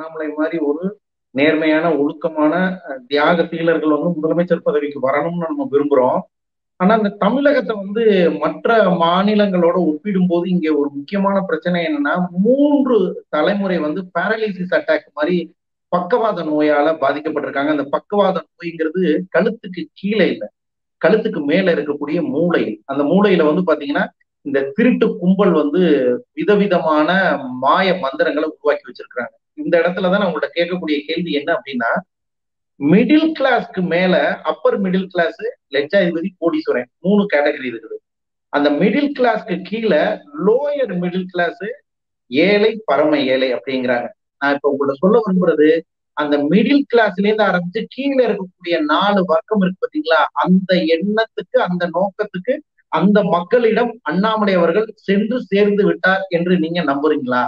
அண்ணாமலை மாதிரி ஒரு நேர்மையான ஒழுக்கமான தியாக சீலர்கள் வந்து முதலமைச்சர் பதவிக்கு வரணும்னு நம்ம விரும்புறோம் ஆனா இந்த தமிழகத்தை வந்து மற்ற மாநிலங்களோட ஒப்பிடும்போது இங்க ஒரு முக்கியமான பிரச்சனை என்னன்னா மூன்று தலைமுறை வந்து பேரலிசிஸ் அட்டாக் மாதிரி பக்கவாத நோயால பாதிக்கப்பட்டிருக்காங்க அந்த பக்கவாத நோய்ங்கிறது கழுத்துக்கு கீழே இல்லை கழுத்துக்கு மேல இருக்கக்கூடிய மூளை அந்த மூளையில வந்து பாத்தீங்கன்னா இந்த திருட்டு கும்பல் வந்து விதவிதமான மாய மந்திரங்களை உருவாக்கி வச்சிருக்கிறாங்க இந்த இடத்துலதான் நான் உங்கள்ட்ட கேட்கக்கூடிய கேள்வி என்ன அப்படின்னா மிடில் கிளாஸ்க்கு மேல அப்பர் மிடில் கிளாஸ் லட்சாதிபதி கோடீஸ்வரன் மூணு கேட்டகரி இருக்குது அந்த மிடில் கிளாஸ்க்கு கீழே லோயர் மிடில் கிளாஸ் ஏழை பரம ஏழை அப்படிங்கிறாங்க நான் இப்ப உங்கள்ட்ட சொல்ல விரும்புறது அந்த மிடில் கிளாஸ்ல இருந்து ஆரம்பிச்சு கீழே இருக்கக்கூடிய நாலு வர்க்கம் இருக்கு பாத்தீங்களா அந்த எண்ணத்துக்கு அந்த நோக்கத்துக்கு அந்த மக்களிடம் அண்ணாமலை அவர்கள் சென்று சேர்ந்து விட்டார் என்று நீங்க நம்புறீங்களா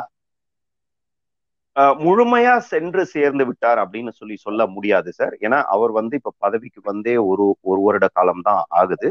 முழுமையா சென்று சேர்ந்து விட்டார் அப்படின்னு சொல்லி சொல்ல முடியாது சார் ஏன்னா அவர் வந்து இப்ப பதவிக்கு வந்தே ஒரு ஒரு வருட காலம் தான் ஆகுது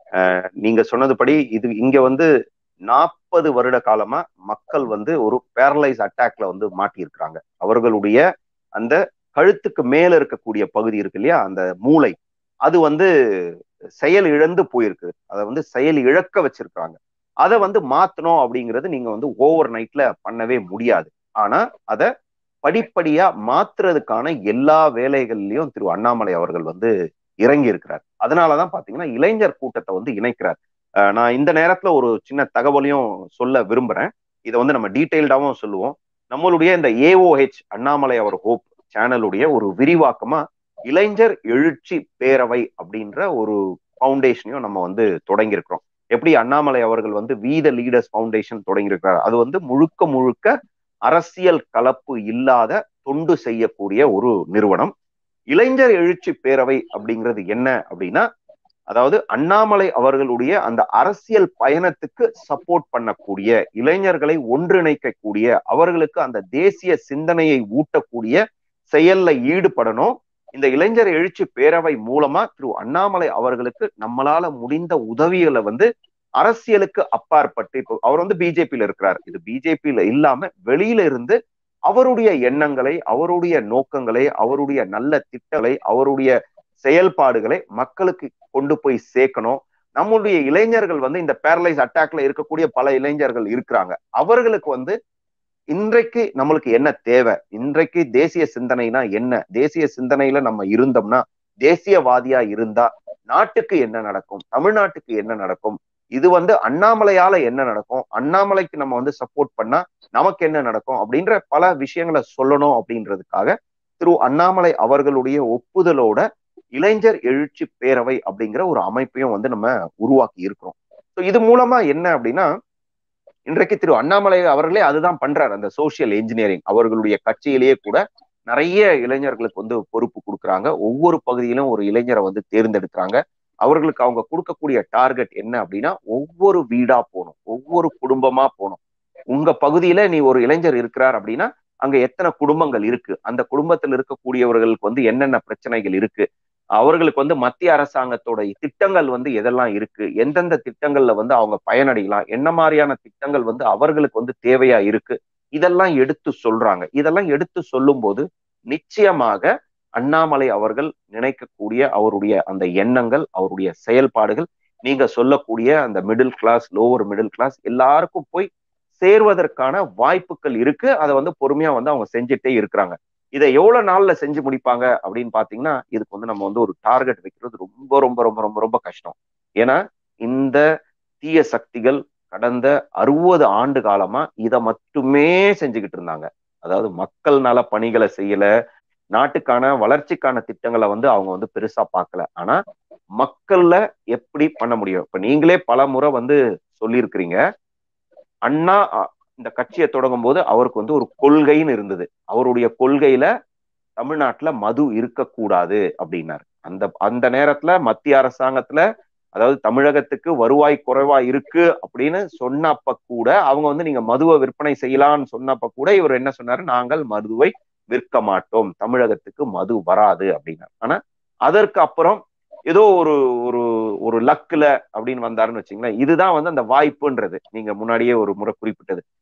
நீங்க சொன்னதுபடி இது இங்க வந்து நாற்பது வருட காலமா மக்கள் வந்து ஒரு பேரலைஸ் அட்டாக்ல வந்து மாட்டியிருக்கிறாங்க அவர்களுடைய அந்த கழுத்துக்கு மேல இருக்கக்கூடிய பகுதி இருக்கு இல்லையா அந்த மூளை அது வந்து செயல் இழந்து போயிருக்கு அதை வந்து செயல் இழக்க வச்சிருக்காங்க அதை வந்து மாத்தணும் அப்படிங்கிறது நீங்க வந்து ஓவர் நைட்ல பண்ணவே முடியாது ஆனா அதை படிப்படியா மாத்துறதுக்கான எல்லா வேலைகள்லயும் திரு அண்ணாமலை அவர்கள் வந்து இறங்கி இருக்கிறார் அதனாலதான் பாத்தீங்கன்னா இளைஞர் கூட்டத்தை வந்து இணைக்கிறார் நான் இந்த நேரத்துல ஒரு சின்ன தகவலையும் சொல்ல விரும்புறேன் இதை வந்து நம்ம டீட்டெயில்டாவும் சொல்லுவோம் நம்மளுடைய இந்த ஏஓஹெச் அண்ணாமலை அவர் ஹோப் சேனலுடைய ஒரு விரிவாக்கமா இளைஞர் எழுச்சி பேரவை அப்படின்ற ஒரு ஃபவுண்டேஷனையும் நம்ம வந்து தொடங்கியிருக்கிறோம் எப்படி அண்ணாமலை அவர்கள் வந்து வீத லீடர்ஸ் ஃபவுண்டேஷன் தொடங்கியிருக்கிறார் அது வந்து முழுக்க முழுக்க அரசியல் கலப்பு இல்லாத தொண்டு செய்யக்கூடிய ஒரு நிறுவனம் இளைஞர் எழுச்சி பேரவை அப்படிங்கிறது என்ன அப்படின்னா அதாவது அண்ணாமலை அவர்களுடைய அந்த அரசியல் பயணத்துக்கு சப்போர்ட் பண்ணக்கூடிய இளைஞர்களை ஒன்றிணைக்கக்கூடிய அவர்களுக்கு அந்த தேசிய சிந்தனையை ஊட்டக்கூடிய செயல்ல ஈடுபடணும் இந்த இளைஞர் எழுச்சி பேரவை மூலமா திரு அண்ணாமலை அவர்களுக்கு நம்மளால முடிந்த உதவிகளை வந்து அரசியலுக்கு அப்பாற்பட்டு இப்போ அவர் வந்து பிஜேபியில இருக்கிறார் இது பிஜேபியில இல்லாம வெளியில இருந்து அவருடைய எண்ணங்களை அவருடைய நோக்கங்களை அவருடைய நல்ல திட்டங்களை அவருடைய செயல்பாடுகளை மக்களுக்கு கொண்டு போய் சேர்க்கணும் நம்முடைய இளைஞர்கள் வந்து இந்த பேரலைஸ் அட்டாக்ல இருக்கக்கூடிய பல இளைஞர்கள் இருக்கிறாங்க அவர்களுக்கு வந்து இன்றைக்கு நம்மளுக்கு என்ன தேவை இன்றைக்கு தேசிய சிந்தனைனா என்ன தேசிய சிந்தனையில நம்ம இருந்தோம்னா தேசியவாதியா இருந்தா நாட்டுக்கு என்ன நடக்கும் தமிழ்நாட்டுக்கு என்ன நடக்கும் இது வந்து அண்ணாமலையால என்ன நடக்கும் அண்ணாமலைக்கு நம்ம வந்து சப்போர்ட் பண்ணா நமக்கு என்ன நடக்கும் அப்படின்ற பல விஷயங்களை சொல்லணும் அப்படின்றதுக்காக திரு அண்ணாமலை அவர்களுடைய ஒப்புதலோட இளைஞர் எழுச்சி பேரவை அப்படிங்கிற ஒரு அமைப்பையும் வந்து நம்ம உருவாக்கி இருக்கிறோம் ஸோ இது மூலமா என்ன அப்படின்னா இன்றைக்கு திரு அண்ணாமலை அவர்களே அதுதான் பண்றாரு அந்த சோசியல் இன்ஜினியரிங் அவர்களுடைய கட்சியிலேயே கூட நிறைய இளைஞர்களுக்கு வந்து பொறுப்பு கொடுக்குறாங்க ஒவ்வொரு பகுதியிலும் ஒரு இளைஞரை வந்து தேர்ந்தெடுக்கிறாங்க அவர்களுக்கு அவங்க கொடுக்கக்கூடிய டார்கெட் என்ன அப்படின்னா ஒவ்வொரு வீடா போகணும் ஒவ்வொரு குடும்பமா போகணும் உங்க பகுதியில நீ ஒரு இளைஞர் இருக்கிறார் அப்படின்னா அங்க எத்தனை குடும்பங்கள் இருக்கு அந்த குடும்பத்தில் இருக்கக்கூடியவர்களுக்கு வந்து என்னென்ன பிரச்சனைகள் இருக்கு அவர்களுக்கு வந்து மத்திய அரசாங்கத்தோட திட்டங்கள் வந்து எதெல்லாம் இருக்கு எந்தெந்த திட்டங்கள்ல வந்து அவங்க பயனடையலாம் என்ன மாதிரியான திட்டங்கள் வந்து அவர்களுக்கு வந்து தேவையா இருக்கு இதெல்லாம் எடுத்து சொல்றாங்க இதெல்லாம் எடுத்து சொல்லும் போது நிச்சயமாக அண்ணாமலை அவர்கள் நினைக்கக்கூடிய அவருடைய அந்த எண்ணங்கள் அவருடைய செயல்பாடுகள் நீங்க சொல்லக்கூடிய அந்த middle class lower middle class எல்லாருக்கும் போய் சேர்வதற்கான வாய்ப்புகள் இருக்கு அதை வந்து பொறுமையா வந்து அவங்க செஞ்சுட்டே இருக்கிறாங்க இதை எவ்வளவு நாள்ல செஞ்சு முடிப்பாங்க அப்படின்னு பாத்தீங்கன்னா இதுக்கு வந்து நம்ம வந்து ஒரு டார்கெட் வைக்கிறது ரொம்ப ரொம்ப ரொம்ப ரொம்ப ரொம்ப கஷ்டம் ஏன்னா இந்த தீய சக்திகள் கடந்த அறுபது ஆண்டு காலமா இதை மட்டுமே செஞ்சுக்கிட்டு இருந்தாங்க அதாவது மக்கள் நல பணிகளை செய்யல நாட்டுக்கான வளர்ச்சிக்கான திட்டங்களை வந்து அவங்க வந்து பெருசா பார்க்கல ஆனா மக்கள்ல எப்படி பண்ண முடியும் இப்ப நீங்களே பல முறை வந்து சொல்லியிருக்கிறீங்க அண்ணா இந்த கட்சியை தொடங்கும் போது அவருக்கு வந்து ஒரு கொள்கைன்னு இருந்தது அவருடைய கொள்கையில தமிழ்நாட்டுல மது இருக்கக்கூடாது அப்படின்னாரு அந்த அந்த நேரத்துல மத்திய அரசாங்கத்துல அதாவது தமிழகத்துக்கு வருவாய் குறைவா இருக்கு அப்படின்னு சொன்னப்ப கூட அவங்க வந்து நீங்க மதுவை விற்பனை செய்யலாம்னு சொன்னப்ப கூட இவர் என்ன சொன்னாரு நாங்கள் மதுவை விற்க மாட்டோம் தமிழகத்துக்கு மது வராது அப்படின்னாரு ஆனா அதற்கு அப்புறம் ஏதோ ஒரு ஒரு ஒரு லக்குல அப்படின்னு வந்தாருன்னு வச்சுங்களேன் இதுதான் வந்து அந்த வாய்ப்புன்றது நீங்க முன்னாடியே ஒரு முறை குறிப்பிட்டது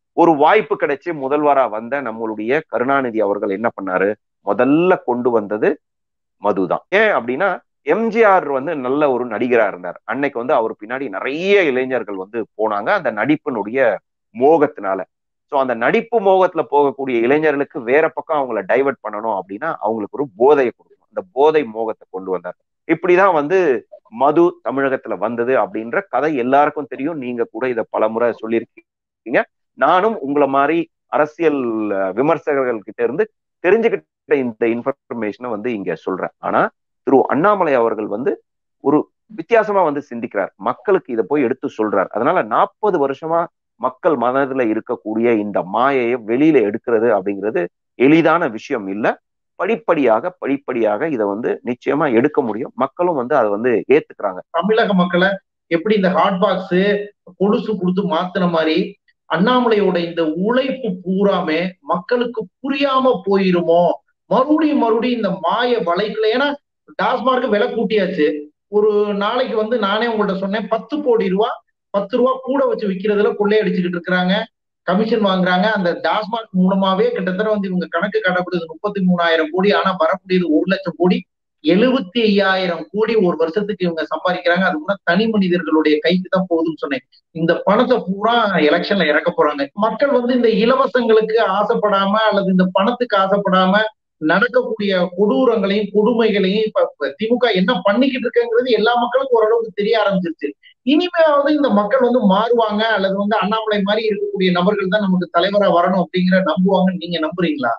ஒரு வாய்ப்பு கிடைச்சு முதல்வரா வந்த நம்மளுடைய கருணாநிதி அவர்கள் என்ன பண்ணாரு முதல்ல கொண்டு வந்தது மதுதான் ஏன் அப்படின்னா எம்ஜிஆர் வந்து நல்ல ஒரு நடிகரா இருந்தார் அன்னைக்கு வந்து அவர் பின்னாடி நிறைய இளைஞர்கள் வந்து போனாங்க அந்த நடிப்பினுடைய மோகத்தினால சோ அந்த நடிப்பு மோகத்துல போகக்கூடிய இளைஞர்களுக்கு வேற பக்கம் அவங்கள டைவர்ட் பண்ணணும் அப்படின்னா அவங்களுக்கு ஒரு போதையை கொடுக்கணும் அந்த போதை மோகத்தை கொண்டு வந்தார் இப்படிதான் வந்து மது தமிழகத்துல வந்தது அப்படின்ற கதை எல்லாருக்கும் தெரியும் நீங்க கூட இதை பலமுறை சொல்லியிருக்கீங்க நானும் உங்களை மாதிரி அரசியல் விமர்சகர்கள் கிட்ட இருந்து தெரிஞ்சுக்கிட்ட இந்த இன்ஃபர்மேஷனை வந்து இங்க சொல்றேன் ஆனா திரு அண்ணாமலை அவர்கள் வந்து ஒரு வித்தியாசமா வந்து சிந்திக்கிறார் மக்களுக்கு இதை போய் எடுத்து சொல்றார் அதனால நாற்பது வருஷமா மக்கள் மனதுல இருக்கக்கூடிய இந்த மாயையை வெளியில எடுக்கிறது அப்படிங்கிறது எளிதான விஷயம் இல்ல படிப்படியாக படிப்படியாக இதை வந்து நிச்சயமா எடுக்க முடியும் மக்களும் வந்து அதை வந்து ஏத்துக்கிறாங்க தமிழக மக்களை எப்படி இந்த ஹாட் பாக்ஸ் கொலுசு கொடுத்து மாத்தின மாதிரி அண்ணாமலையோட இந்த உழைப்பு பூராமே மக்களுக்கு புரியாம போயிருமோ மறுபடியும் மறுபடியும் இந்த மாய வலைக்குள்ள ஏன்னா டாஸ்மார்க் விலை கூட்டியாச்சு ஒரு நாளைக்கு வந்து நானே உங்கள்ட்ட சொன்னேன் பத்து கோடி ரூபா பத்து ரூபா கூட வச்சு விற்கிறதுல கொள்ளையடிச்சுக்கிட்டு இருக்கிறாங்க கமிஷன் வாங்குறாங்க அந்த டாஸ்மார்க் மூலமாவே கிட்டத்தட்ட வந்து இவங்க கணக்கு காட்டப்படுது முப்பத்தி மூணாயிரம் கோடி ஆனா வரக்கூடியது ஒரு லட்சம் கோடி எழுபத்தி ஐயாயிரம் கோடி ஒரு வருஷத்துக்கு இவங்க சம்பாதிக்கிறாங்க அது கூட தனி மனிதர்களுடைய கைக்கு தான் போகுதுன்னு சொன்னேன் இந்த பணத்தை பூரா எலெக்ஷன்ல இறக்க போறாங்க மக்கள் வந்து இந்த இலவசங்களுக்கு ஆசைப்படாம அல்லது இந்த பணத்துக்கு ஆசைப்படாம நடக்கக்கூடிய கொடூரங்களையும் கொடுமைகளையும் இப்ப திமுக என்ன பண்ணிக்கிட்டு இருக்குங்கிறது எல்லா மக்களுக்கும் ஓரளவுக்கு தெரிய ஆரம்பிச்சிருச்சு இனிமேலாவது இந்த மக்கள் வந்து மாறுவாங்க அல்லது வந்து அண்ணாமலை மாதிரி இருக்கக்கூடிய நபர்கள் தான் நமக்கு தலைவரா வரணும் அப்படிங்கிற நம்புவாங்கன்னு நீங்க நம்புறீங்களா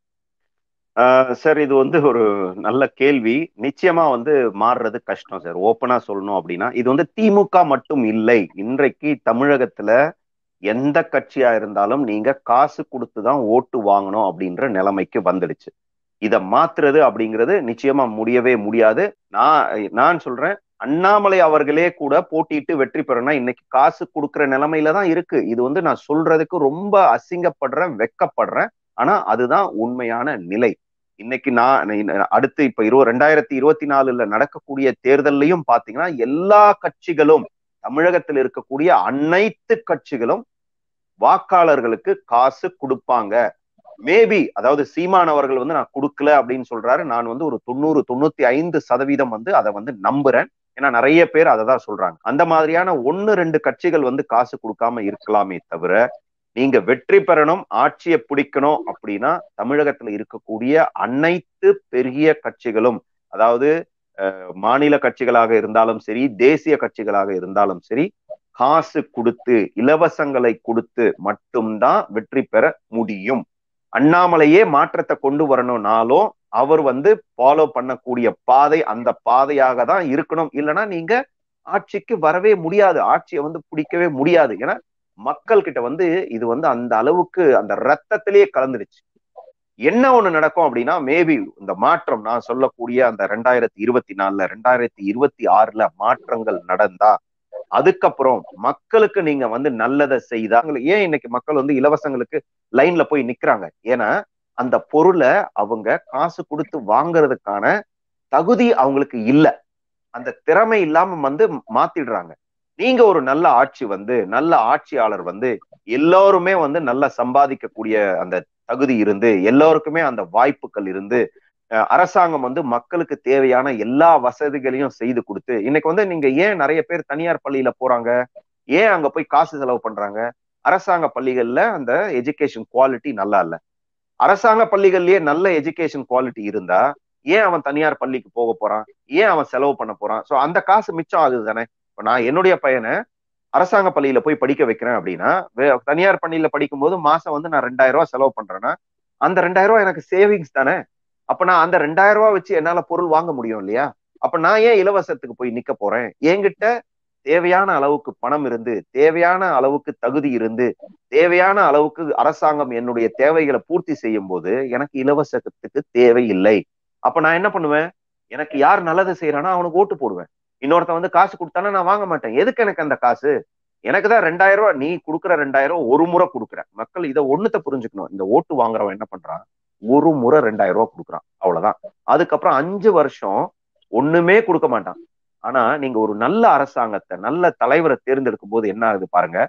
சார் இது வந்து ஒரு நல்ல கேள்வி நிச்சயமா வந்து மாறுறது கஷ்டம் சார் ஓப்பனா சொல்லணும் அப்படின்னா இது வந்து திமுக மட்டும் இல்லை இன்றைக்கு தமிழகத்துல எந்த கட்சியா இருந்தாலும் நீங்க காசு கொடுத்து தான் ஓட்டு வாங்கணும் அப்படின்ற நிலைமைக்கு வந்துடுச்சு இதை மாத்துறது அப்படிங்கிறது நிச்சயமா முடியவே முடியாது நான் நான் சொல்றேன் அண்ணாமலை அவர்களே கூட போட்டிட்டு வெற்றி பெறனா இன்னைக்கு காசு கொடுக்குற நிலைமையில தான் இருக்கு இது வந்து நான் சொல்றதுக்கு ரொம்ப அசிங்கப்படுறேன் வெக்கப்படுறேன் ஆனா அதுதான் உண்மையான நிலை இன்னைக்கு நான் அடுத்து இப்ப இருபது ரெண்டாயிரத்தி இருபத்தி நாலுல நடக்கக்கூடிய தேர்தல்லையும் பாத்தீங்கன்னா எல்லா கட்சிகளும் தமிழகத்தில் இருக்கக்கூடிய அனைத்து கட்சிகளும் வாக்காளர்களுக்கு காசு கொடுப்பாங்க மேபி அதாவது சீமான் அவர்கள் வந்து நான் கொடுக்கல அப்படின்னு சொல்றாரு நான் வந்து ஒரு தொண்ணூறு தொண்ணூத்தி ஐந்து சதவீதம் வந்து அதை வந்து நம்புறேன் ஏன்னா நிறைய பேர் அதை தான் சொல்றாங்க அந்த மாதிரியான ஒன்னு ரெண்டு கட்சிகள் வந்து காசு கொடுக்காம இருக்கலாமே தவிர நீங்க வெற்றி பெறணும் ஆட்சியை பிடிக்கணும் அப்படின்னா தமிழகத்துல இருக்கக்கூடிய அனைத்து பெரிய கட்சிகளும் அதாவது மாநில கட்சிகளாக இருந்தாலும் சரி தேசிய கட்சிகளாக இருந்தாலும் சரி காசு கொடுத்து இலவசங்களை கொடுத்து மட்டும்தான் வெற்றி பெற முடியும் அண்ணாமலையே மாற்றத்தை கொண்டு வரணும்னாலும் அவர் வந்து ஃபாலோ பண்ணக்கூடிய பாதை அந்த பாதையாக தான் இருக்கணும் இல்லைன்னா நீங்க ஆட்சிக்கு வரவே முடியாது ஆட்சியை வந்து பிடிக்கவே முடியாது ஏன்னா மக்கள் கிட்ட வந்து இது வந்து அந்த அளவுக்கு அந்த ரத்தத்திலேயே கலந்துடுச்சு என்ன ஒண்ணு நடக்கும் அப்படின்னா மேபி இந்த மாற்றம் நான் சொல்லக்கூடிய அந்த ரெண்டாயிரத்தி இருபத்தி நாலுல ரெண்டாயிரத்தி இருபத்தி ஆறுல மாற்றங்கள் நடந்தா அதுக்கப்புறம் மக்களுக்கு நீங்க வந்து நல்லதை செய்தா ஏன் இன்னைக்கு மக்கள் வந்து இலவசங்களுக்கு லைன்ல போய் நிக்கிறாங்க ஏன்னா அந்த பொருளை அவங்க காசு கொடுத்து வாங்குறதுக்கான தகுதி அவங்களுக்கு இல்லை அந்த திறமை இல்லாம வந்து மாத்திடுறாங்க நீங்க ஒரு நல்ல ஆட்சி வந்து நல்ல ஆட்சியாளர் வந்து எல்லோருமே வந்து நல்லா சம்பாதிக்கக்கூடிய அந்த தகுதி இருந்து எல்லோருக்குமே அந்த வாய்ப்புகள் இருந்து அரசாங்கம் வந்து மக்களுக்கு தேவையான எல்லா வசதிகளையும் செய்து கொடுத்து இன்னைக்கு வந்து நீங்க ஏன் நிறைய பேர் தனியார் பள்ளியில போறாங்க ஏன் அங்க போய் காசு செலவு பண்றாங்க அரசாங்க பள்ளிகள்ல அந்த எஜுகேஷன் குவாலிட்டி நல்லா இல்ல அரசாங்க பள்ளிகள்லயே நல்ல எஜுகேஷன் குவாலிட்டி இருந்தா ஏன் அவன் தனியார் பள்ளிக்கு போக போறான் ஏன் அவன் செலவு பண்ண போறான் சோ அந்த காசு மிச்சம் ஆகுது தானே இப்ப நான் என்னுடைய பையனை அரசாங்க பள்ளியில போய் படிக்க வைக்கிறேன் அப்படின்னா தனியார் பள்ளியில படிக்கும் போது மாசம் வந்து நான் ரெண்டாயிரம் ரூபாய் செலவு பண்றேன்னா அந்த ரெண்டாயிரம் ரூபாய் எனக்கு சேவிங்ஸ் தானே அப்ப நான் அந்த ரெண்டாயிரம் ரூபாய் வச்சு என்னால பொருள் வாங்க முடியும் இல்லையா அப்ப நான் ஏன் இலவசத்துக்கு போய் நிக்க போறேன் என்கிட்ட தேவையான அளவுக்கு பணம் இருந்து தேவையான அளவுக்கு தகுதி இருந்து தேவையான அளவுக்கு அரசாங்கம் என்னுடைய தேவைகளை பூர்த்தி செய்யும் போது எனக்கு இலவசத்துக்கு தேவை இல்லை அப்ப நான் என்ன பண்ணுவேன் எனக்கு யார் நல்லது செய்யறானோ அவனுக்கு ஓட்டு போடுவேன் இன்னொருத்த வந்து காசு கொடுத்தானா நான் வாங்க மாட்டேன் எதுக்கு எனக்கு அந்த காசு எனக்கு தான் ரெண்டாயிரம் ரூபாய் நீ கொடுக்குற ரெண்டாயிரம் ஒரு முறை கொடுக்குற மக்கள் இதை ஒண்ணுத்த புரிஞ்சுக்கணும் இந்த ஓட்டு வாங்குறவன் என்ன பண்றான் ஒரு முறை ரெண்டாயிரம் ரூபாய் கொடுக்குறான் அவ்வளவுதான் அதுக்கப்புறம் அஞ்சு வருஷம் ஒண்ணுமே கொடுக்க மாட்டான் ஆனா நீங்க ஒரு நல்ல அரசாங்கத்தை நல்ல தலைவரை தேர்ந்தெடுக்கும் போது என்ன ஆகுது பாருங்க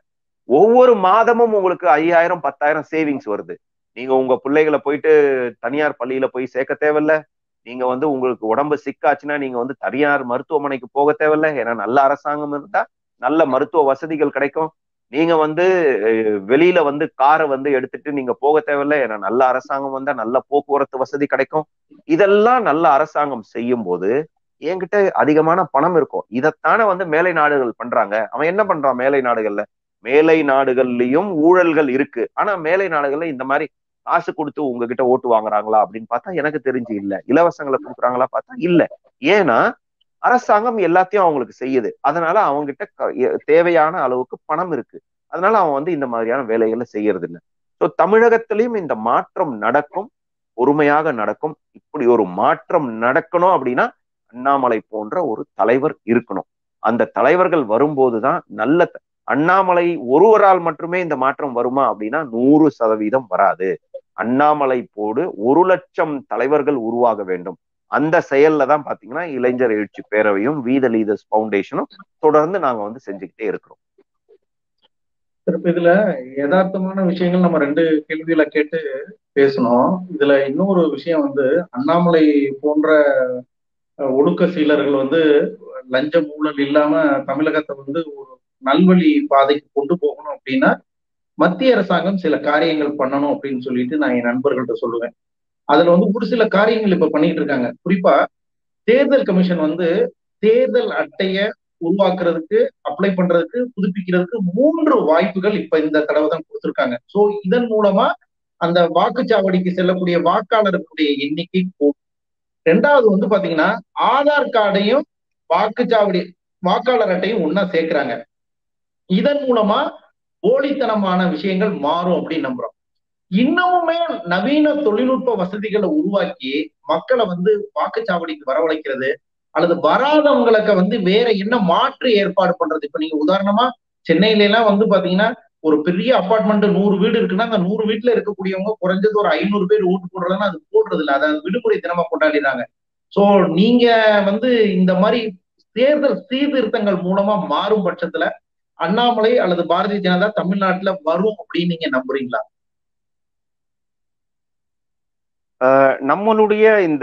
ஒவ்வொரு மாதமும் உங்களுக்கு ஐயாயிரம் பத்தாயிரம் சேவிங்ஸ் வருது நீங்க உங்க பிள்ளைகளை போயிட்டு தனியார் பள்ளியில போய் சேர்க்க தேவையில்ல நீங்க வந்து உங்களுக்கு உடம்பு சிக்காச்சுன்னா நீங்க வந்து தனியார் மருத்துவமனைக்கு போக தேவையில்ல ஏன்னா நல்ல அரசாங்கம் இருந்தா நல்ல மருத்துவ வசதிகள் கிடைக்கும் நீங்க வந்து வெளியில வந்து காரை வந்து எடுத்துட்டு நீங்க போக தேவையில்ல ஏன்னா நல்ல அரசாங்கம் வந்தா நல்ல போக்குவரத்து வசதி கிடைக்கும் இதெல்லாம் நல்ல அரசாங்கம் செய்யும் போது என்கிட்ட அதிகமான பணம் இருக்கும் இதைத்தானே வந்து மேலை நாடுகள் பண்றாங்க அவன் என்ன பண்றான் மேலை நாடுகள்ல மேலை நாடுகள்லயும் ஊழல்கள் இருக்கு ஆனா மேலை நாடுகள்ல இந்த மாதிரி காசு கொடுத்து உங்ககிட்ட ஓட்டு வாங்குறாங்களா அப்படின்னு பார்த்தா எனக்கு தெரிஞ்சு இல்ல இலவசங்களை கொடுக்குறாங்களா பார்த்தா இல்ல ஏன்னா அரசாங்கம் எல்லாத்தையும் அவங்களுக்கு செய்யுது அதனால அவங்ககிட்ட தேவையான அளவுக்கு பணம் இருக்கு அதனால அவன் வந்து இந்த மாதிரியான வேலைகளை செய்யறது இல்லை ஸோ தமிழகத்திலையும் இந்த மாற்றம் நடக்கும் பொறுமையாக நடக்கும் இப்படி ஒரு மாற்றம் நடக்கணும் அப்படின்னா அண்ணாமலை போன்ற ஒரு தலைவர் இருக்கணும் அந்த தலைவர்கள் வரும்போதுதான் நல்ல அண்ணாமலை ஒருவரால் மட்டுமே இந்த மாற்றம் வருமா அப்படின்னா நூறு சதவீதம் வராது அண்ணாமலை போடு ஒரு லட்சம் தலைவர்கள் உருவாக வேண்டும் அந்த செயல்ல தான் பாத்தீங்கன்னா இளைஞர் எழுச்சி பேரவையும் வீத லீதர்ஸ் பவுண்டேஷனும் தொடர்ந்து நாங்க வந்து செஞ்சுக்கிட்டே இருக்கிறோம் இதுல யதார்த்தமான விஷயங்கள் நம்ம ரெண்டு கேள்வியில கேட்டு பேசணும் இதுல இன்னொரு விஷயம் வந்து அண்ணாமலை போன்ற ஒடுக்க சீலர்கள் வந்து லஞ்ச ஊழல் இல்லாம தமிழகத்தை வந்து ஒரு நல்வழி பாதைக்கு கொண்டு போகணும் அப்படின்னா மத்திய அரசாங்கம் சில காரியங்கள் பண்ணணும் அப்படின்னு சொல்லிட்டு நான் என் நண்பர்கள்ட்ட சொல்லுவேன் அதுல வந்து ஒரு சில காரியங்கள் இப்ப பண்ணிட்டு இருக்காங்க குறிப்பா தேர்தல் கமிஷன் வந்து தேர்தல் அட்டைய உருவாக்குறதுக்கு அப்ளை பண்றதுக்கு புதுப்பிக்கிறதுக்கு மூன்று வாய்ப்புகள் இப்ப இந்த தடவை தான் கொடுத்துருக்காங்க சோ இதன் மூலமா அந்த வாக்குச்சாவடிக்கு செல்லக்கூடிய வாக்காளர்களுடைய எண்ணிக்கை கூடும் ரெண்டாவது வந்து பாத்தீங்கன்னா ஆதார் கார்டையும் வாக்குச்சாவடி வாக்காளர் அட்டையும் ஒன்னா சேர்க்கிறாங்க இதன் மூலமா போலித்தனமான விஷயங்கள் மாறும் அப்படின்னு நம்புறோம் இன்னமுமே நவீன தொழில்நுட்ப வசதிகளை உருவாக்கி மக்களை வந்து வாக்குச்சாவடிக்கு வரவழைக்கிறது அல்லது வராதவங்களுக்கு வந்து வேற என்ன மாற்று ஏற்பாடு பண்றது இப்ப நீங்க உதாரணமா சென்னையில எல்லாம் வந்து பாத்தீங்கன்னா ஒரு பெரிய அபார்ட்மெண்ட் நூறு வீடு இருக்குன்னா அந்த நூறு வீட்டுல இருக்கக்கூடியவங்க குறைஞ்சது ஒரு ஐநூறு பேர் ஓட்டு போடுறதுன்னா அது போடுறது இல்லை அதை விடுமுறை தினமா கொண்டாடிடுறாங்க சோ நீங்க வந்து இந்த மாதிரி தேர்தல் சீர்திருத்தங்கள் மூலமா மாறும் பட்சத்துல அண்ணாமலை அல்லது பாரதிய ஜனதா தமிழ்நாட்டுல வரும் அப்படின்னு நீங்க நம்புறீங்களா நம்மளுடைய இந்த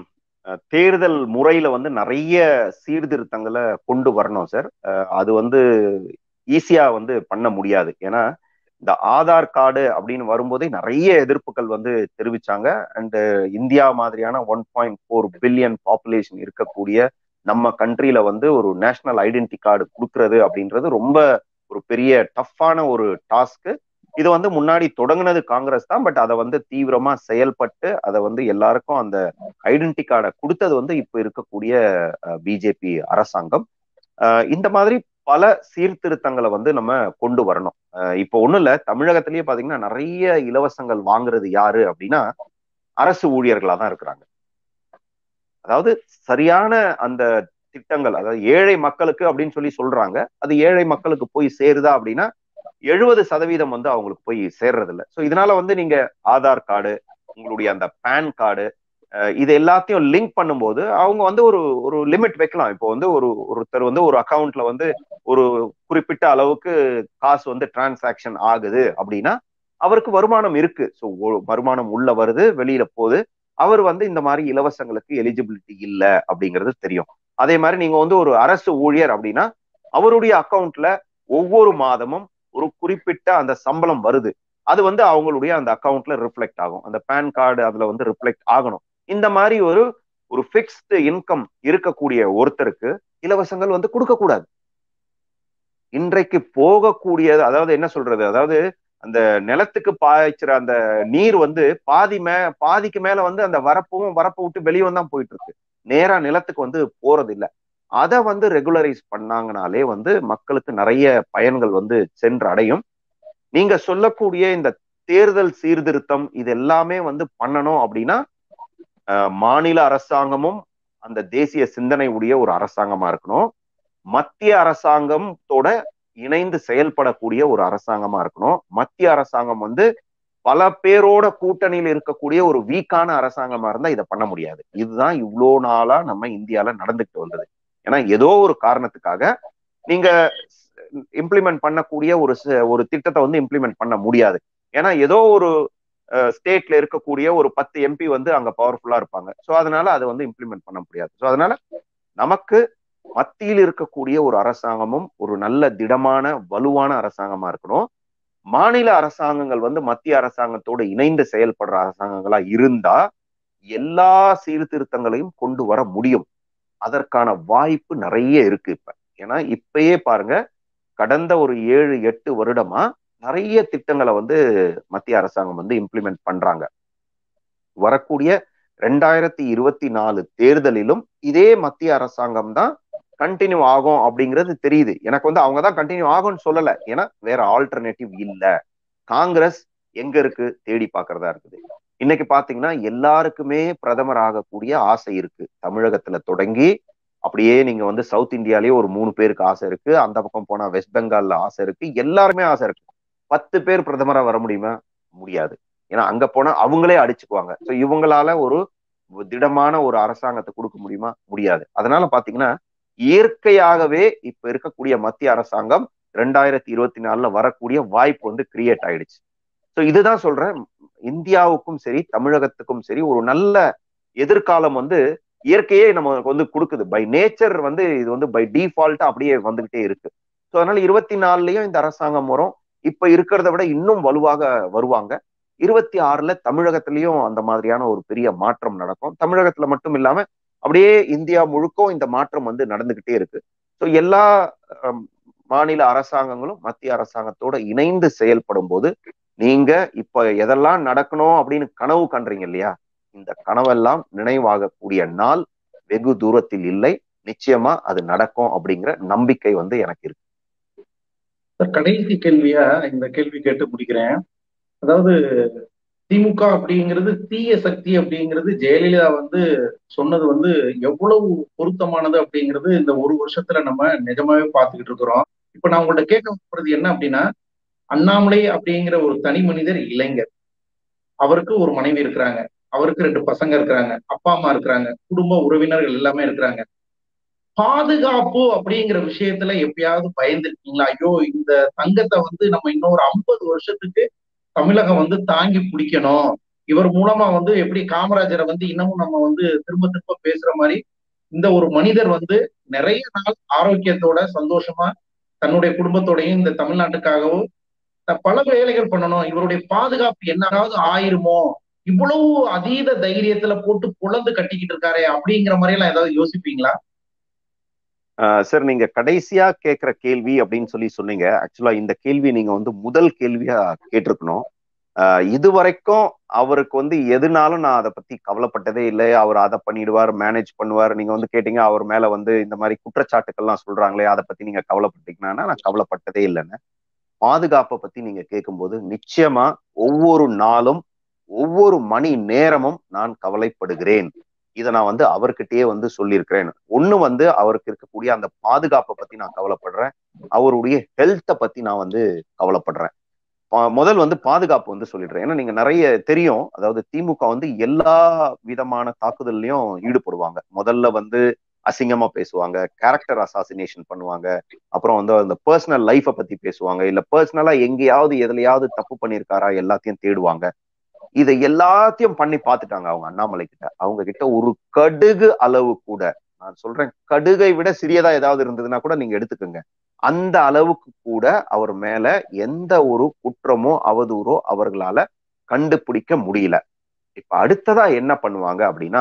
தேர்தல் முறையில வந்து நிறைய சீர்திருத்தங்களை கொண்டு வரணும் சார் அது வந்து ஈஸியா வந்து பண்ண முடியாது ஏன்னா இந்த ஆதார் கார்டு அப்படின்னு வரும்போதே நிறைய எதிர்ப்புகள் வந்து தெரிவிச்சாங்க அண்ட் இந்தியா மாதிரியான one point four billion population இருக்கக்கூடிய நம்ம கண்ட்ரியில வந்து ஒரு நேஷனல் ஐடென்டி கார்டு கொடுக்கறது அப்படின்றது ரொம்ப ஒரு பெரிய டஃப்பான ஒரு டாஸ்க்கு இது வந்து முன்னாடி தொடங்கினது காங்கிரஸ் தான் பட் அதை வந்து தீவிரமா செயல்பட்டு அதை வந்து எல்லாருக்கும் அந்த ஐடென்டி கார்டை கொடுத்தது வந்து இப்ப இருக்கக்கூடிய பிஜேபி அரசாங்கம் இந்த மாதிரி பல சீர்திருத்தங்களை வந்து நம்ம கொண்டு வரணும் இப்போ ஒண்ணும் இல்ல தமிழகத்திலேயே பாத்தீங்கன்னா நிறைய இலவசங்கள் வாங்குறது யாரு அப்படின்னா அரசு ஊழியர்களா தான் இருக்கிறாங்க அதாவது சரியான அந்த திட்டங்கள் அதாவது ஏழை மக்களுக்கு அப்படின்னு சொல்லி சொல்றாங்க அது ஏழை மக்களுக்கு போய் சேருதா அப்படின்னா எழுபது சதவீதம் வந்து அவங்களுக்கு போய் சேர்றது இல்லை ஸோ இதனால வந்து நீங்க ஆதார் கார்டு உங்களுடைய அந்த பேன் கார்டு இது எல்லாத்தையும் லிங்க் பண்ணும்போது அவங்க வந்து ஒரு ஒரு லிமிட் வைக்கலாம் இப்போ வந்து ஒரு ஒருத்தர் வந்து ஒரு அக்கௌண்ட்ல வந்து ஒரு குறிப்பிட்ட அளவுக்கு காசு வந்து டிரான்சாக்ஷன் ஆகுது அப்படின்னா அவருக்கு வருமானம் இருக்கு ஸோ வருமானம் உள்ள வருது வெளியில போகுது அவர் வந்து இந்த மாதிரி இலவசங்களுக்கு எலிஜிபிலிட்டி இல்லை அப்படிங்கிறது தெரியும் அதே மாதிரி நீங்க வந்து ஒரு அரசு ஊழியர் அப்படின்னா அவருடைய அக்கௌண்ட்ல ஒவ்வொரு மாதமும் ஒரு குறிப்பிட்ட அந்த சம்பளம் வருது அது வந்து அவங்களுடைய அந்த அக்கௌண்ட்ல ரிஃப்ளெக்ட் ஆகும் அந்த பேன் கார்டு அதுல வந்து ரிஃப்ளெக்ட் ஆகணும் இந்த மாதிரி ஒரு ஒரு பிக்ஸ்டு இன்கம் இருக்கக்கூடிய ஒருத்தருக்கு இலவசங்கள் வந்து கொடுக்க கூடாது இன்றைக்கு போகக்கூடியது அதாவது என்ன சொல்றது அதாவது அந்த நிலத்துக்கு பாய்ச்சுற அந்த நீர் வந்து பாதி மே பாதிக்கு மேல வந்து அந்த வரப்பும் வரப்பை விட்டு வெளியே தான் போயிட்டு இருக்கு நேரா நிலத்துக்கு வந்து போறது இல்லை அதை வந்து ரெகுலரைஸ் பண்ணாங்கனாலே வந்து மக்களுக்கு நிறைய பயன்கள் வந்து சென்று அடையும் நீங்க சொல்லக்கூடிய இந்த தேர்தல் சீர்திருத்தம் இது எல்லாமே வந்து பண்ணணும் அப்படின்னா மாநில அரசாங்கமும் அந்த தேசிய சிந்தனை உடைய ஒரு அரசாங்கமா இருக்கணும் மத்திய அரசாங்கத்தோட இணைந்து செயல்படக்கூடிய ஒரு அரசாங்கமா இருக்கணும் மத்திய அரசாங்கம் வந்து பல பேரோட கூட்டணியில் இருக்கக்கூடிய ஒரு வீக்கான அரசாங்கமா இருந்தா இதை பண்ண முடியாது இதுதான் இவ்வளோ நாளா நம்ம இந்தியால நடந்துட்டு வந்தது ஏன்னா ஏதோ ஒரு காரணத்துக்காக நீங்க இம்ப்ளிமெண்ட் பண்ணக்கூடிய ஒரு ஒரு திட்டத்தை வந்து இம்ப்ளிமெண்ட் பண்ண முடியாது ஏன்னா ஏதோ ஒரு ஸ்டேட்ல இருக்கக்கூடிய ஒரு பத்து எம்பி வந்து அங்க பவர்ஃபுல்லா இருப்பாங்க ஸோ அதனால அதை வந்து இம்ப்ளிமெண்ட் பண்ண முடியாது ஸோ அதனால நமக்கு மத்தியில் இருக்கக்கூடிய ஒரு அரசாங்கமும் ஒரு நல்ல திடமான வலுவான அரசாங்கமா இருக்கணும் மாநில அரசாங்கங்கள் வந்து மத்திய அரசாங்கத்தோடு இணைந்து செயல்படுற அரசாங்கங்களா இருந்தா எல்லா சீர்திருத்தங்களையும் கொண்டு வர முடியும் அதற்கான வாய்ப்பு நிறைய இருக்கு இப்ப ஏன்னா இப்பயே பாருங்க கடந்த ஒரு ஏழு எட்டு வருடமா நிறைய திட்டங்களை வந்து மத்திய அரசாங்கம் வந்து இம்ப்ளிமெண்ட் பண்றாங்க வரக்கூடிய ரெண்டாயிரத்தி இருபத்தி நாலு தேர்தலிலும் இதே மத்திய அரசாங்கம் தான் கண்டினியூ ஆகும் அப்படிங்கிறது தெரியுது எனக்கு வந்து அவங்க தான் கண்டினியூ ஆகும்னு சொல்லல ஏன்னா வேற ஆல்டர்னேட்டிவ் இல்ல காங்கிரஸ் எங்க இருக்கு தேடி பாக்குறதா இருக்குது இன்னைக்கு பாத்தீங்கன்னா எல்லாருக்குமே பிரதமர் ஆகக்கூடிய ஆசை இருக்கு தமிழகத்துல தொடங்கி அப்படியே நீங்க வந்து சவுத் இந்தியாலயே ஒரு மூணு பேருக்கு ஆசை இருக்கு அந்த பக்கம் போனா வெஸ்ட் பெங்கால்ல ஆசை இருக்கு எல்லாருமே ஆசை இருக்கு பத்து பேர் பிரதமரா வர முடியுமா முடியாது ஏன்னா அங்க போனா அவங்களே அடிச்சுக்குவாங்க ஸோ இவங்களால ஒரு திடமான ஒரு அரசாங்கத்தை கொடுக்க முடியுமா முடியாது அதனால பாத்தீங்கன்னா இயற்கையாகவே இப்ப இருக்கக்கூடிய மத்திய அரசாங்கம் ரெண்டாயிரத்தி இருபத்தி நாலுல வரக்கூடிய வாய்ப்பு வந்து கிரியேட் ஆயிடுச்சு ஸோ இதுதான் சொல்றேன் இந்தியாவுக்கும் சரி தமிழகத்துக்கும் சரி ஒரு நல்ல எதிர்காலம் வந்து இயற்கையே நமக்கு வந்து கொடுக்குது பை நேச்சர் வந்து இது வந்து பை டிஃபால்ட்டா அப்படியே வந்துகிட்டே இருக்கு ஸோ அதனால இருபத்தி நாலுலயும் இந்த அரசாங்கம் வரும் இப்ப இருக்கிறத விட இன்னும் வலுவாக வருவாங்க இருபத்தி ஆறுல தமிழகத்திலயும் அந்த மாதிரியான ஒரு பெரிய மாற்றம் நடக்கும் தமிழகத்துல மட்டும் இல்லாம அப்படியே இந்தியா முழுக்கும் இந்த மாற்றம் வந்து நடந்துகிட்டே இருக்கு ஸோ எல்லா மாநில அரசாங்கங்களும் மத்திய அரசாங்கத்தோட இணைந்து செயல்படும் போது நீங்க இப்ப எதெல்லாம் நடக்கணும் அப்படின்னு கனவு கண்டுறீங்க இல்லையா இந்த கனவெல்லாம் நினைவாகக்கூடிய நாள் வெகு தூரத்தில் இல்லை நிச்சயமா அது நடக்கும் அப்படிங்கிற நம்பிக்கை வந்து எனக்கு இருக்கு கடைசி கேள்வியா இந்த கேள்வி கேட்டு முடிக்கிறேன் அதாவது திமுக அப்படிங்கிறது தீய சக்தி அப்படிங்கிறது ஜெயலலிதா வந்து சொன்னது வந்து எவ்வளவு பொருத்தமானது அப்படிங்கிறது இந்த ஒரு வருஷத்துல நம்ம நிஜமாவே பார்த்துக்கிட்டு இருக்கிறோம் இப்ப நான் உங்கள்ட்ட கேட்க போறது என்ன அப்படின்னா அண்ணாமலை அப்படிங்கிற ஒரு தனி மனிதர் இளைஞர் அவருக்கு ஒரு மனைவி இருக்கிறாங்க அவருக்கு ரெண்டு பசங்க இருக்கிறாங்க அப்பா அம்மா இருக்கிறாங்க குடும்ப உறவினர்கள் எல்லாமே இருக்கிறாங்க பாதுகாப்பு அப்படிங்கிற விஷயத்துல எப்பயாவது பயந்துருக்கீங்களா ஐயோ இந்த தங்கத்தை வந்து நம்ம இன்னொரு ஐம்பது வருஷத்துக்கு தமிழகம் வந்து தாங்கி பிடிக்கணும் இவர் மூலமா வந்து எப்படி காமராஜரை வந்து இன்னமும் நம்ம வந்து திரும்ப திரும்ப பேசுற மாதிரி இந்த ஒரு மனிதர் வந்து நிறைய நாள் ஆரோக்கியத்தோட சந்தோஷமா தன்னுடைய குடும்பத்தோடையும் இந்த தமிழ்நாட்டுக்காகவும் பல வேலைகள் பண்ணணும் இவருடைய பாதுகாப்பு என்னதாவது ஆயிருமோ இவ்வளவு அதீத தைரியத்துல போட்டு புலந்து கட்டிக்கிட்டு இருக்காரு அப்படிங்கிற மாதிரி எல்லாம் ஏதாவது யோசிப்பீங்களா சார் நீங்க கடைசியா கேட்கிற கேள்வி அப்படின்னு சொல்லி சொன்னீங்க ஆக்சுவலா இந்த கேள்வி நீங்க வந்து முதல் கேள்வியா கேட்டிருக்கணும் இது வரைக்கும் அவருக்கு வந்து எதுனாலும் நான் அதை பத்தி கவலைப்பட்டதே இல்லை அவர் அதை பண்ணிடுவார் மேனேஜ் பண்ணுவார் நீங்க வந்து கேட்டீங்க அவர் மேல வந்து இந்த மாதிரி குற்றச்சாட்டுக்கள்லாம் சொல்றாங்களே அதை பத்தி நீங்க கவலைப்பட்டீங்கன்னா நான் கவலைப்பட்டதே இல்லைன்னு பாதுகாப்பை பத்தி நீங்க கேட்கும்போது நிச்சயமா ஒவ்வொரு நாளும் ஒவ்வொரு மணி நேரமும் நான் கவலைப்படுகிறேன் இதை நான் வந்து அவர்கிட்டயே வந்து சொல்லியிருக்கிறேன் ஒண்ணு வந்து அவருக்கு இருக்கக்கூடிய அந்த பாதுகாப்பை பத்தி நான் கவலைப்படுறேன் அவருடைய ஹெல்த்தை பத்தி நான் வந்து கவலைப்படுறேன் முதல் வந்து பாதுகாப்பு வந்து சொல்லிடுறேன் ஏன்னா நீங்க நிறைய தெரியும் அதாவது திமுக வந்து எல்லா விதமான தாக்குதல்லையும் ஈடுபடுவாங்க முதல்ல வந்து அசிங்கமா பேசுவாங்க கேரக்டர் அசாசினேஷன் பண்ணுவாங்க அப்புறம் வந்து அந்த பர்சனல் லைஃபை பத்தி பேசுவாங்க இல்ல பர்சனலா எங்கேயாவது எதுலையாவது தப்பு பண்ணியிருக்காரா எல்லாத்தையும் தேடுவாங்க இதை எல்லாத்தையும் பண்ணி பார்த்துட்டாங்க அவங்க அண்ணாமலை கிட்ட அவங்க கிட்ட ஒரு கடுகு அளவு கூட நான் சொல்றேன் கடுகை விட சிறியதா ஏதாவது இருந்ததுன்னா கூட நீங்க எடுத்துக்கோங்க அந்த அளவுக்கு கூட அவர் மேல எந்த ஒரு குற்றமோ அவதூறோ அவர்களால கண்டுபிடிக்க முடியல இப்ப அடுத்ததா என்ன பண்ணுவாங்க அப்படின்னா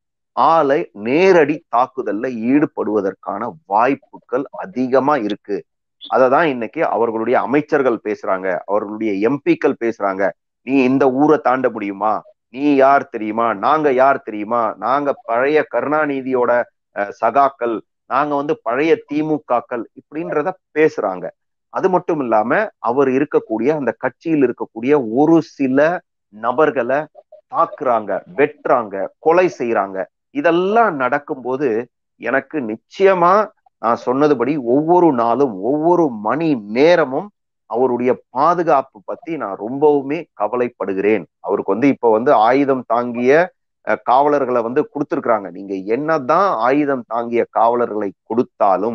ஆளை நேரடி தாக்குதல்ல ஈடுபடுவதற்கான வாய்ப்புகள் அதிகமா இருக்கு அததான் இன்னைக்கு அவர்களுடைய அமைச்சர்கள் பேசுறாங்க அவர்களுடைய எம்பிக்கள் பேசுறாங்க நீ இந்த ஊரை தாண்ட முடியுமா நீ யார் தெரியுமா நாங்க யார் தெரியுமா நாங்க பழைய கருணாநிதியோட சகாக்கள் நாங்க வந்து பழைய திமுகக்கள் இப்படின்றத பேசுறாங்க அது மட்டும் இல்லாம அவர் இருக்கக்கூடிய அந்த கட்சியில் இருக்கக்கூடிய ஒரு சில நபர்களை தாக்குறாங்க வெட்டுறாங்க கொலை செய்யறாங்க இதெல்லாம் நடக்கும்போது எனக்கு நிச்சயமா நான் சொன்னதுபடி ஒவ்வொரு நாளும் ஒவ்வொரு மணி நேரமும் அவருடைய பாதுகாப்பு பத்தி நான் ரொம்பவுமே கவலைப்படுகிறேன் அவருக்கு வந்து இப்ப வந்து ஆயுதம் தாங்கிய காவலர்களை வந்து கொடுத்துருக்குறாங்க நீங்க என்னதான் ஆயுதம் தாங்கிய காவலர்களை கொடுத்தாலும்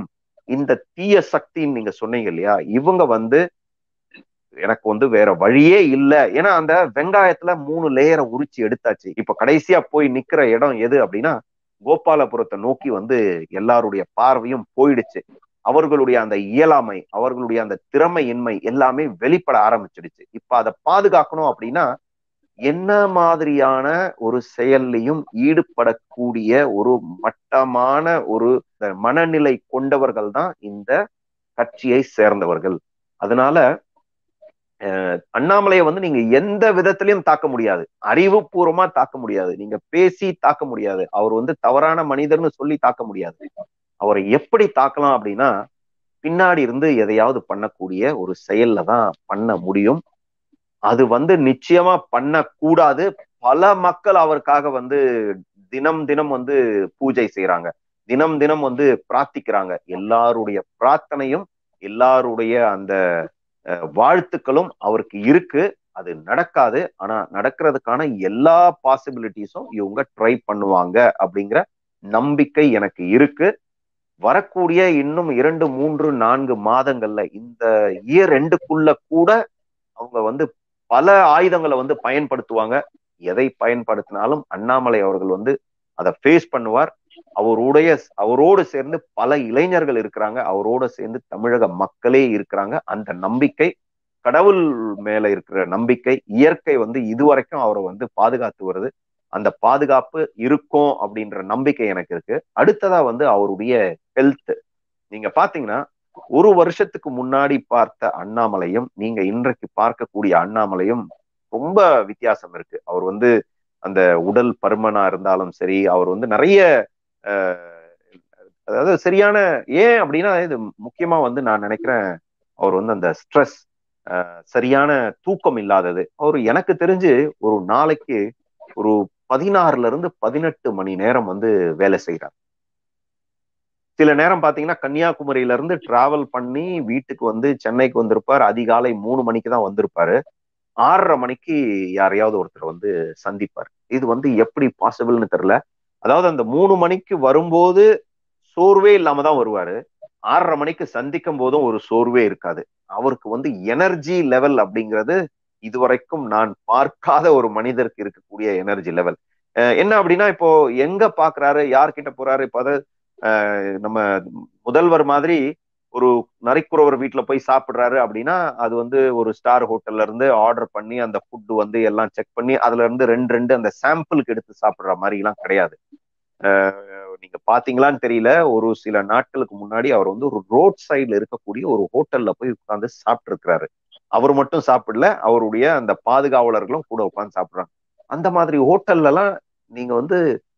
இந்த தீய சக்தின்னு நீங்க சொன்னீங்க இல்லையா இவங்க வந்து எனக்கு வந்து வேற வழியே இல்லை ஏன்னா அந்த வெங்காயத்துல மூணு லேயரை உரிச்சு எடுத்தாச்சு இப்ப கடைசியா போய் நிக்கிற இடம் எது அப்படின்னா கோபாலபுரத்தை நோக்கி வந்து எல்லாருடைய பார்வையும் போயிடுச்சு அவர்களுடைய அந்த இயலாமை அவர்களுடைய அந்த திறமையின்மை எல்லாமே வெளிப்பட ஆரம்பிச்சிடுச்சு இப்ப அதை பாதுகாக்கணும் அப்படின்னா என்ன மாதிரியான ஒரு செயல்லையும் ஈடுபடக்கூடிய ஒரு மட்டமான ஒரு மனநிலை கொண்டவர்கள் தான் இந்த கட்சியை சேர்ந்தவர்கள் அதனால அண்ணாமலையை வந்து நீங்க எந்த விதத்திலையும் தாக்க முடியாது அறிவுபூர்வமா தாக்க முடியாது நீங்க பேசி தாக்க முடியாது அவர் வந்து தவறான மனிதர்னு சொல்லி தாக்க முடியாது அவரை எப்படி தாக்கலாம் அப்படின்னா பின்னாடி இருந்து எதையாவது பண்ணக்கூடிய ஒரு செயல்ல தான் பண்ண முடியும் அது வந்து நிச்சயமா பண்ணக்கூடாது பல மக்கள் அவருக்காக வந்து தினம் தினம் வந்து பூஜை செய்யறாங்க தினம் தினம் வந்து பிரார்த்திக்கிறாங்க எல்லாருடைய பிரார்த்தனையும் எல்லாருடைய அந்த வாழ்த்துக்களும் அவருக்கு இருக்கு அது நடக்காது ஆனா நடக்கிறதுக்கான எல்லா பாசிபிலிட்டிஸும் இவங்க ட்ரை பண்ணுவாங்க அப்படிங்கிற நம்பிக்கை எனக்கு இருக்கு வரக்கூடிய இன்னும் இரண்டு மூன்று நான்கு மாதங்கள்ல இந்த இயர் ரெண்டுக்குள்ள கூட அவங்க வந்து பல ஆயுதங்களை வந்து பயன்படுத்துவாங்க எதை பயன்படுத்தினாலும் அண்ணாமலை அவர்கள் வந்து அதை ஃபேஸ் பண்ணுவார் அவருடைய அவரோடு சேர்ந்து பல இளைஞர்கள் இருக்கிறாங்க அவரோடு சேர்ந்து தமிழக மக்களே இருக்கிறாங்க அந்த நம்பிக்கை கடவுள் மேல இருக்கிற நம்பிக்கை இயற்கை வந்து இதுவரைக்கும் அவரை வந்து பாதுகாத்து வருது அந்த பாதுகாப்பு இருக்கும் அப்படின்ற நம்பிக்கை எனக்கு இருக்கு அடுத்ததா வந்து அவருடைய ஹெல்த் நீங்க பாத்தீங்கன்னா ஒரு வருஷத்துக்கு முன்னாடி பார்த்த அண்ணாமலையும் நீங்க இன்றைக்கு பார்க்கக்கூடிய அண்ணாமலையும் ரொம்ப வித்தியாசம் இருக்கு அவர் வந்து அந்த உடல் பருமனா இருந்தாலும் சரி அவர் வந்து நிறைய அதாவது சரியான ஏன் அப்படின்னா இது முக்கியமா வந்து நான் நினைக்கிறேன் அவர் வந்து அந்த ஸ்ட்ரெஸ் சரியான தூக்கம் இல்லாதது அவர் எனக்கு தெரிஞ்சு ஒரு நாளைக்கு ஒரு பதினாறுல இருந்து பதினெட்டு மணி நேரம் வந்து வேலை செய்யறார் சில நேரம் பாத்தீங்கன்னா கன்னியாகுமரியில இருந்து டிராவல் பண்ணி வீட்டுக்கு வந்து சென்னைக்கு வந்திருப்பார் அதிகாலை மூணு மணிக்கு தான் வந்திருப்பாரு ஆறரை மணிக்கு யாரையாவது ஒருத்தர் வந்து சந்திப்பார் இது வந்து எப்படி பாசிபிள்னு தெரியல அதாவது அந்த மூணு மணிக்கு வரும்போது சோர்வே இல்லாம தான் வருவாரு ஆறரை மணிக்கு சந்திக்கும் போதும் ஒரு சோர்வே இருக்காது அவருக்கு வந்து எனர்ஜி லெவல் அப்படிங்கிறது இதுவரைக்கும் நான் பார்க்காத ஒரு மனிதருக்கு இருக்கக்கூடிய எனர்ஜி லெவல் என்ன அப்படின்னா இப்போ எங்க பாக்குறாரு யார்கிட்ட போறாரு இப்போ அதை நம்ம முதல்வர் மாதிரி ஒரு நரிக்குறவர் வீட்டுல போய் சாப்பிடுறாரு அப்படின்னா அது வந்து ஒரு ஸ்டார் ஹோட்டல்ல இருந்து ஆர்டர் பண்ணி அந்த ஃபுட் வந்து எல்லாம் செக் பண்ணி அதுல இருந்து ரெண்டு ரெண்டு அந்த சாம்பிளுக்கு எடுத்து சாப்பிடுற மாதிரி எல்லாம் கிடையாது நீங்க பாத்தீங்களான்னு தெரியல ஒரு சில நாட்களுக்கு முன்னாடி அவர் வந்து ஒரு ரோட் சைட்ல இருக்கக்கூடிய ஒரு ஹோட்டல்ல போய் உட்காந்து சாப்பிட்டு இருக்கிறாரு அவர் மட்டும் சாப்பிடல அவருடைய அந்த பாதுகாவலர்களும் கூட உட்காந்து சாப்பிடுறாங்க அந்த மாதிரி ஹோட்டல்ல எல்லாம் நீங்க வந்து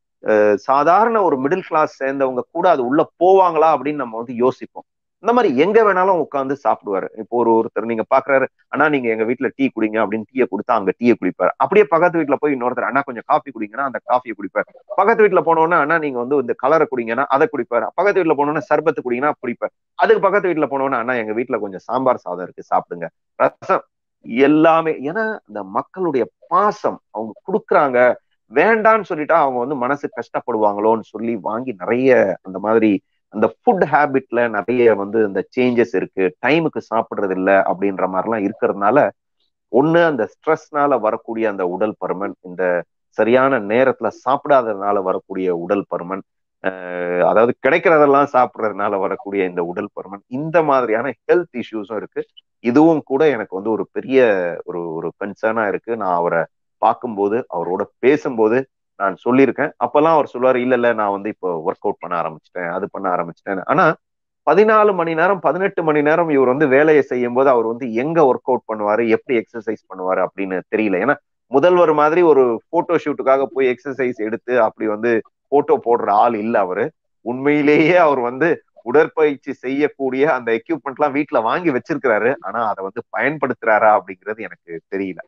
சாதாரண ஒரு மிடில் கிளாஸ் சேர்ந்தவங்க கூட அது உள்ள போவாங்களா அப்படின்னு நம்ம வந்து யோசிப்போம் இந்த மாதிரி எங்க வேணாலும் உட்காந்து சாப்பிடுவாரு இப்போ ஒரு ஒருத்தர் நீங்க பாக்குறாரு அண்ணா நீங்க எங்க வீட்டுல டீ குடிங்க அப்படின்னு டீயை கொடுத்தா அங்க டீயை குடிப்பாரு அப்படியே பக்கத்து வீட்டுல போய் இன்னொருத்தர் அண்ணா கொஞ்சம் காஃபி குடிங்கன்னா அந்த காஃபியை குடிப்பார் பக்கத்து வீட்டுல போனோன்னா அண்ணா நீங்க வந்து இந்த கலரை குடிங்கன்னா அதை குடிப்பாரு பக்கத்து வீட்டுல போனோன்னா சர்பத்து குடிங்கன்னா குடிப்பார் அதுக்கு பக்கத்து வீட்டுல போனோன்னா அண்ணா எங்க வீட்டுல கொஞ்சம் சாம்பார் சாதம் இருக்கு சாப்பிடுங்க ரசம் எல்லாமே ஏன்னா இந்த மக்களுடைய பாசம் அவங்க கொடுக்குறாங்க வேண்டான்னு சொல்லிட்டா அவங்க வந்து மனசு கஷ்டப்படுவாங்களோன்னு சொல்லி வாங்கி நிறைய அந்த மாதிரி அந்த ஃபுட் ஹேபிட்ல நிறைய வந்து இந்த சேஞ்சஸ் இருக்கு டைமுக்கு சாப்பிடுறது இல்ல அப்படின்ற மாதிரிலாம் இருக்கிறதுனால ஒண்ணு அந்த ஸ்ட்ரெஸ்னால வரக்கூடிய அந்த உடல் பருமன் இந்த சரியான நேரத்துல சாப்பிடாததுனால வரக்கூடிய உடல் பருமன் அதாவது கிடைக்கிறதெல்லாம் சாப்பிட்றதுனால வரக்கூடிய இந்த உடல் பருமன் இந்த மாதிரியான ஹெல்த் இஷ்யூஸும் இருக்கு இதுவும் கூட எனக்கு வந்து ஒரு பெரிய ஒரு ஒரு கன்சர்னா இருக்கு நான் அவரை பார்க்கும்போது அவரோட பேசும்போது நான் சொல்லியிருக்கேன் அப்பெல்லாம் அவர் சொல்லுவார் இல்ல இல்ல நான் வந்து இப்போ ஒர்க் அவுட் பண்ண ஆரம்பிச்சிட்டேன் அது பண்ண ஆரம்பிச்சிட்டேன் ஆனா பதினாலு மணி நேரம் பதினெட்டு மணி நேரம் இவர் வந்து வேலையை செய்யும் போது அவர் வந்து எங்க ஒர்க் அவுட் பண்ணுவாரு எப்படி எக்ஸசைஸ் பண்ணுவாரு அப்படின்னு தெரியல ஏன்னா முதல்வர் மாதிரி ஒரு போட்டோ ஷூட்டுக்காக போய் எக்ஸசைஸ் எடுத்து அப்படி வந்து போட்டோ போடுற ஆள் இல்ல அவரு உண்மையிலேயே அவர் வந்து உடற்பயிற்சி செய்யக்கூடிய அந்த எக்யூப்மெண்ட் எல்லாம் வீட்டுல வாங்கி வச்சிருக்கிறாரு ஆனா அதை வந்து பயன்படுத்துறாரா அப்படிங்கிறது எனக்கு தெரியல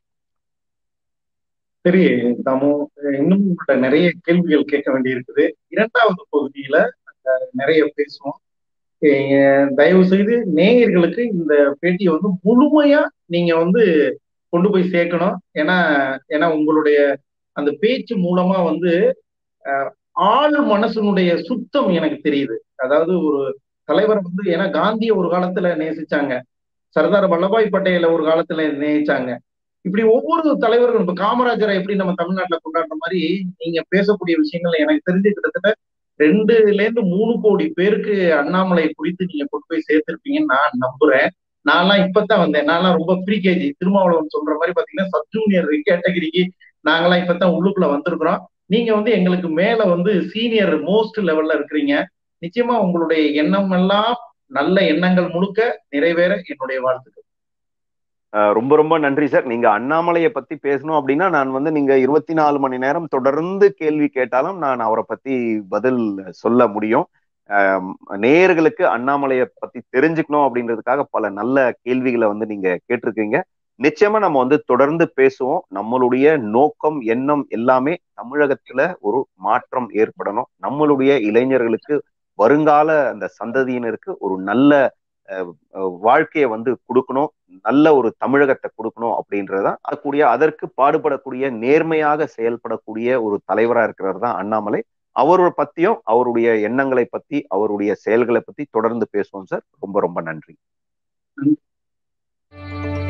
சரி தாமு இன்னும் உங்கள்ட்ட நிறைய கேள்விகள் கேட்க வேண்டி இருக்குது இரண்டாவது பகுதியில நிறைய பேசுவோம் தயவு செய்து நேயர்களுக்கு இந்த பேட்டியை வந்து முழுமையா நீங்க வந்து கொண்டு போய் சேர்க்கணும் ஏன்னா ஏன்னா உங்களுடைய அந்த பேச்சு மூலமா வந்து ஆள் மனசனுடைய சுத்தம் எனக்கு தெரியுது அதாவது ஒரு தலைவர் வந்து ஏன்னா காந்திய ஒரு காலத்துல நேசிச்சாங்க சர்தார் வல்லபாய் பட்டேல ஒரு காலத்துல நேசிச்சாங்க இப்படி ஒவ்வொரு தலைவர்களும் இப்ப காமராஜரை எப்படி நம்ம தமிழ்நாட்டுல கொண்டாடுற மாதிரி நீங்க பேசக்கூடிய விஷயங்கள் எனக்கு தெரிஞ்சு கிட்டத்தட்ட ரெண்டுல இருந்து மூணு கோடி பேருக்கு அண்ணாமலை குறித்து நீங்க கொண்டு போய் சேர்த்திருப்பீங்கன்னு நான் நம்புறேன் நான்லாம் இப்பதான் வந்தேன் நான்லாம் ரொம்ப ப்ரீ கேஜி திருமாவளவன் சொல்ற மாதிரி பாத்தீங்கன்னா சப் ஜூனியர் கேட்டகிரிக்கு நாங்களாம் இப்பதான் உள்ளுக்குள்ள வந்திருக்கிறோம் நீங்க வந்து எங்களுக்கு மேல வந்து சீனியர் மோஸ்ட் லெவல்ல இருக்கிறீங்க நிச்சயமா உங்களுடைய எண்ணம் எல்லாம் நல்ல எண்ணங்கள் முழுக்க நிறைவேற என்னுடைய வாழ்த்துக்கள் ரொம்ப ரொம்ப நன்றி சார் நீங்க அண்ணாமலையை பத்தி பேசணும் அப்படின்னா நான் வந்து நீங்க இருபத்தி நாலு மணி நேரம் தொடர்ந்து கேள்வி கேட்டாலும் நான் அவரை பத்தி பதில் சொல்ல முடியும் நேயர்களுக்கு அண்ணாமலையை பத்தி தெரிஞ்சுக்கணும் அப்படின்றதுக்காக பல நல்ல கேள்விகளை வந்து நீங்க கேட்டிருக்கீங்க நிச்சயமா நம்ம வந்து தொடர்ந்து பேசுவோம் நம்மளுடைய நோக்கம் எண்ணம் எல்லாமே தமிழகத்துல ஒரு மாற்றம் ஏற்படணும் நம்மளுடைய இளைஞர்களுக்கு வருங்கால அந்த சந்ததியினருக்கு ஒரு நல்ல வாழ்க்கையை வந்து கொடுக்கணும் நல்ல ஒரு தமிழகத்தை கொடுக்கணும் அப்படின்றதான் கூடிய அதற்கு பாடுபடக்கூடிய நேர்மையாக செயல்படக்கூடிய ஒரு தலைவரா இருக்கிறவர் தான் அண்ணாமலை அவரை பத்தியும் அவருடைய எண்ணங்களை பத்தி அவருடைய செயல்களை பத்தி தொடர்ந்து பேசுவோம் சார் ரொம்ப ரொம்ப நன்றி